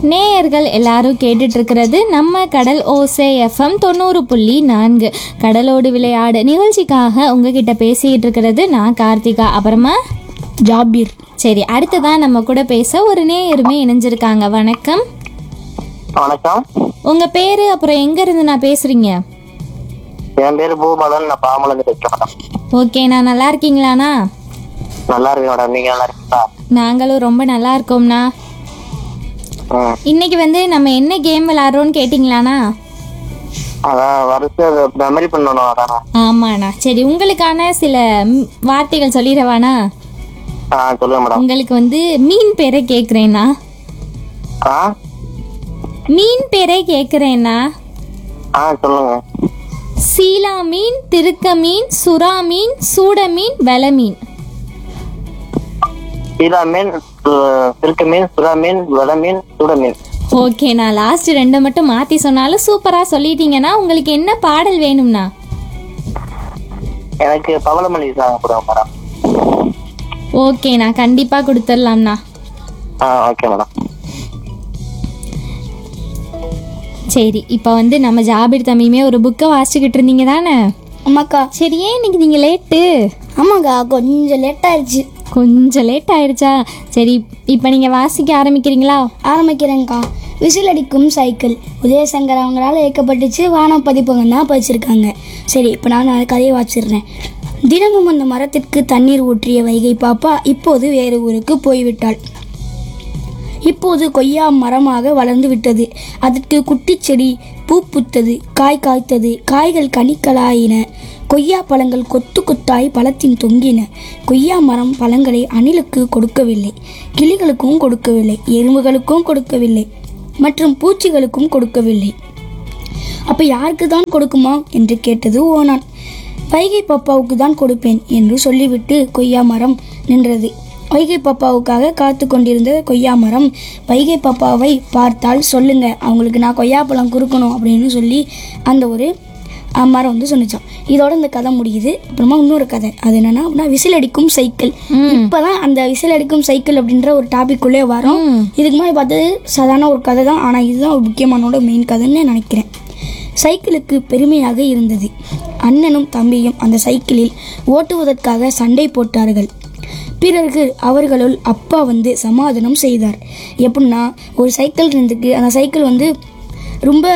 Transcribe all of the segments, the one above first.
நேயர்கள் எல்லாரும் கேட்டுட்டு இருக்கிறது நம்ம கடல் ஓசை எஃப்எம் தொண்ணூறு புள்ளி நான்கு கடலோடு விளையாடு நிகழ்ச்சிக்காக உங்ககிட்ட பேசிக்கிட்டு இருக்கிறது நான் கார்த்திகா அப்புறமா ஜாபீர் சரி அடுத்ததான் நம்ம கூட பேச ஒரு நேயருமே இணைஞ்சிருக்காங்க வணக்கம் வணக்கம் உங்க பேரு அப்புறம் எங்க இருந்து நான் பேசுறீங்க என் பேரு பூபாலன் நான் பாமலேருந்து பேசுறேன் மேடம் ஓகே நான் நல்லா இருக்கீங்களாண்ணா நல்லா இருக்கேன் மேடம் நீங்க நல்லா இருக்கீங்களா நாங்களும் ரொம்ப நல்லா இருக்கோம்ண்ணா ம் இன்னைக்கு வந்து நம்ம என்ன கேம் விளாட்றோன்னு கேட்டிங்களாண்ணா அதான் வரிசை மெமரி பண்ணணும் அதானா ஆமாண்ணா சரி உங்களுக்கான சில ம், வார்த்தைகள் சொல்லிடவாண்ணா ஆ சொல்லுங்க மேடம் உங்களுக்கு வந்து மீன் பேரை கேட்குறேண்ணா ஆ மீன் பேரை கேட்குறேண்ணா ஆ சொல்லுங்க சீலா மீன் திருக்க மீன் சுறா மீன் சூட மீன் வெலை மீன் சீலா மீன் சு- சில்க மீன் சுறா மீன் விட மீன் சுட மீன் ஓகே நான் லாஸ்ட் ரெண்டு மட்டும் மாற்றி சொன்னாலும் சூப்பராக சொல்லிட்டீங்கன்னா உங்களுக்கு என்ன பாடல் வேணும்ண்ணா எனக்கு பவளமல்லி சாங் கொடுங்க மேடம் ஓகே நான் கண்டிப்பாக கொடுத்துடலாம்ண்ணா ஆ ஓகே மேடம் சரி இப்போ வந்து நம்ம ஜாபிர் தம்பியுமே ஒரு புக்கை வாசிச்சுக்கிட்டு இருந்தீங்க தானே ஆமாக்கா சரி ஏன் இன்னைக்கு நீங்கள் லேட்டு ஆமாக்கா கொஞ்சம் லேட் ஆயிடுச்சு கொஞ்சம் லேட் ஆயிடுச்சா சரி இப்போ நீங்கள் வாசிக்க ஆரம்பிக்கிறீங்களா ஆரம்பிக்கிறேங்க்கா விசில் அடிக்கும் சைக்கிள் உதயசங்கர் அவங்களால இயக்கப்பட்டுச்சு வானம் பதிப்பகம் தான் பதிச்சிருக்காங்க சரி இப்போ நான் அந்த கதையை வாசிடுறேன் தினமும் அந்த மரத்திற்கு தண்ணீர் ஊற்றிய வைகை பாப்பா இப்போது வேறு ஊருக்கு போய்விட்டாள் இப்போது கொய்யா மரமாக வளர்ந்து விட்டது அதற்கு குட்டிச் செடி பூ பூத்தது காய் காய்த்தது காய்கள் கனிக்களாயின கொய்யா பழங்கள் கொத்து கொத்தாய் பழத்தின் தொங்கின கொய்யா மரம் பழங்களை அணிலுக்கு கொடுக்கவில்லை கிளிகளுக்கும் கொடுக்கவில்லை எறும்புகளுக்கும் கொடுக்கவில்லை மற்றும் பூச்சிகளுக்கும் கொடுக்கவில்லை அப்ப யாருக்கு தான் கொடுக்குமா என்று கேட்டது ஓனான் வைகை பாப்பாவுக்கு தான் கொடுப்பேன் என்று சொல்லிவிட்டு கொய்யா மரம் நின்றது வைகை பாப்பாவுக்காக காத்து கொண்டிருந்த கொய்யா மரம் வைகை பாப்பாவை பார்த்தால் சொல்லுங்க அவங்களுக்கு நான் கொய்யாப்பழம் கொடுக்கணும் அப்படின்னு சொல்லி அந்த ஒரு அஹ், மரம் வந்து சொன்னிச்சான் இதோட இந்த கதை முடியுது அப்புறமா இன்னொரு கதை அது என்னன்னா அப்படின்னா விசில் அடிக்கும் சைக்கிள் இப்பதான் அந்த விசில் அடிக்கும் சைக்கிள் அப்படின்ற ஒரு டாபிக் உள்ளே வரும் இதுக்கு முன்னாடி பார்த்தது சாதாரண ஒரு கதை தான் ஆனா இதுதான் ஒரு முக்கியமானோட மெயின் கதைன்னு நினைக்கிறேன் சைக்கிளுக்கு பெருமையாக இருந்தது அண்ணனும் தம்பியும் அந்த சைக்கிளில் ஓட்டுவதற்காக சண்டை போட்டார்கள் பிறகு அவர்களுள் அப்பா வந்து சமாதானம் செய்தார் எப்படின்னா ஒரு சைக்கிள் இருந்துக்கு அந்த சைக்கிள் வந்து ரொம்ப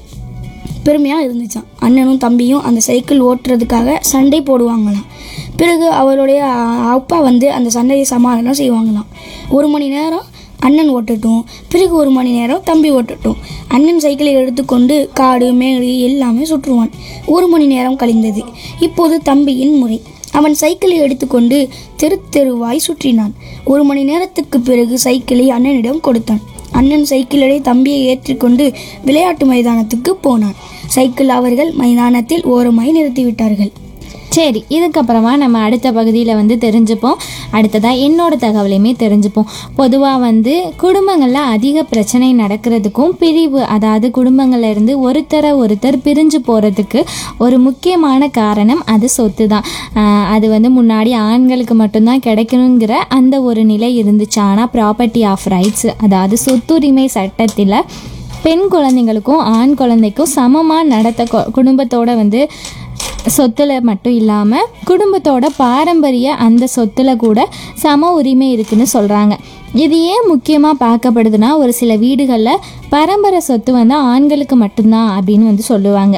பெருமையாக இருந்துச்சாம் அண்ணனும் தம்பியும் அந்த சைக்கிள் ஓட்டுறதுக்காக சண்டை போடுவாங்களாம் பிறகு அவருடைய அ- அப்பா வந்து அந்த சண்டையை சமாதானம் செய்வாங்களாம் ஒரு மணி நேரம் அண்ணன் ஓட்டட்டும் பிறகு ஒரு மணி நேரம் தம்பி ஓட்டட்டும் அண்ணன் சைக்கிளை எடுத்துக்கொண்டு காடு மேடு எல்லாமே சுற்றுவான் ஒரு மணி நேரம் கழிந்தது இப்போது தம்பியின் முறை அவன் சைக்கிளை எடுத்துக்கொண்டு தெரு தெருவாய் சுற்றினான் ஒரு மணி நேரத்துக்கு பிறகு சைக்கிளை அண்ணனிடம் கொடுத்தான் அண்ணன் சைக்கிளை தம்பியை ஏற்றிக்கொண்டு விளையாட்டு மைதானத்துக்கு போனான் சைக்கிள் அவர்கள் மைதானத்தில் ஓரமாய் நிறுத்திவிட்டார்கள் சரி இதுக்கப்புறமா நம்ம அடுத்த பகுதியில் வந்து தெரிஞ்சுப்போம் அடுத்ததாக என்னோட தகவலையுமே தெரிஞ்சுப்போம் பொதுவாக வந்து குடும்பங்களில் அதிக பிரச்சனை நடக்கிறதுக்கும் பிரிவு அதாவது குடும்பங்கள்ல இருந்து ஒருத்தரை ஒருத்தர் பிரிஞ்சு போகிறதுக்கு ஒரு முக்கியமான காரணம் அது சொத்து தான் ஆஹ் அது வந்து முன்னாடி ஆண்களுக்கு மட்டும்தான் கிடைக்கணுங்கிற அந்த ஒரு நிலை இருந்துச்சு ஆனால் ப்ராப்பர்ட்டி ஆஃப் ரைட்ஸ் அதாவது சொத்துரிமை சட்டத்தில் பெண் குழந்தைங்களுக்கும் ஆண் குழந்தைக்கும் சமமாக நடத்த கொ- குடும்பத்தோட வந்து சொத்துல மட்டும் இல்லாமல் குடும்பத்தோட பாரம்பரிய அந்த சொத்துல கூட சம உரிமை இருக்குன்னு சொல்கிறாங்க இது ஏன் முக்கியமாக பார்க்கப்படுதுன்னா ஒரு சில வீடுகளில் பரம்பரை சொத்து வந்து ஆண்களுக்கு மட்டும்தான் அப்படின்னு வந்து சொல்லுவாங்க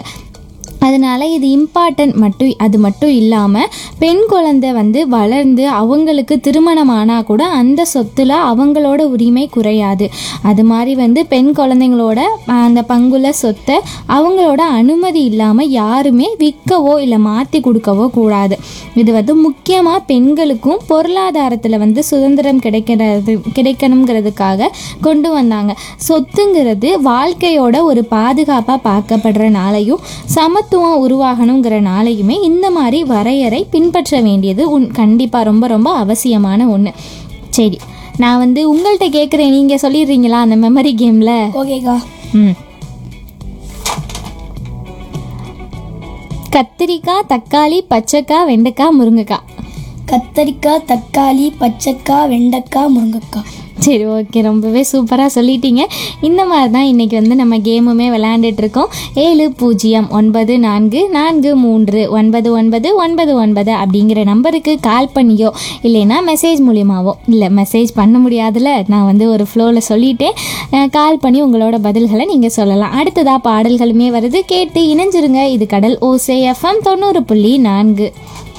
அதனால இது இம்பார்ட்டன்ட் மட்டும் அது மட்டும் இல்லாமல் பெண் குழந்தை வந்து வளர்ந்து அவங்களுக்கு திருமணம் ஆனால் கூட அந்த சொத்துல அவங்களோட உரிமை குறையாது அது மாதிரி வந்து பெண் குழந்தைங்களோட அஹ், அந்த பங்குள்ள சொத்தை அவங்களோட அனுமதி இல்லாமல் யாருமே விற்கவோ இல்லை மாற்றி கொடுக்கவோ கூடாது இது வந்து முக்கியமாக பெண்களுக்கும் பொருளாதாரத்தில் வந்து சுதந்திரம் கிடைக்கிறது கிடைக்கணுங்கிறதுக்காக கொண்டு வந்தாங்க சொத்துங்கிறது வாழ்க்கையோட ஒரு பாதுகாப்பாக பார்க்கப்படுறனாலையும் சமத்துவம் உருவாகணுங்கிறனாலையுமே இந்த மாதிரி வரையறை பின்பற்ற வேண்டியது உன் கண்டிப்பாக ரொம்ப ரொம்ப அவசியமான ஒன்று சரி நான் வந்து உங்கள்கிட்ட கேட்குறேன் நீங்கள் சொல்லிடுறீங்களா அந்த மெமரி கேமில் ஓகேக்கா ம் கத்திரிக்காய் தக்காளி பச்சைக்காய் வெண்டைக்காய் முருங்கைக்காய் கத்தரிக்காய் தக்காளி பச்சைக்காய் வெண்டைக்காய் முருங்கைக்காய் சரி ஓகே ரொம்பவே சூப்பராக சொல்லிட்டீங்க இந்த மாதிரி தான் இன்றைக்கி வந்து நம்ம கேமுமே விளையாண்டுட்டு இருக்கோம் ஏழு பூஜ்ஜியம் ஒன்பது நான்கு நான்கு மூன்று ஒன்பது ஒன்பது ஒன்பது ஒன்பது அப்படிங்கிற நம்பருக்கு கால் பண்ணியோ இல்லைன்னா மெசேஜ் மூலியமாவோ இல்லை மெசேஜ் பண்ண முடியாதுல நான் வந்து ஒரு ஃப்ளோவில் சொல்லிட்டேன் அஹ், கால் பண்ணி உங்களோட பதில்களை நீங்கள் சொல்லலாம் அடுத்ததாக பாடல்களுமே வருது கேட்டு இணைஞ்சிருங்க இது கடல் ஓசே எஃப்எம் தொண்ணூறு புள்ளி நான்கு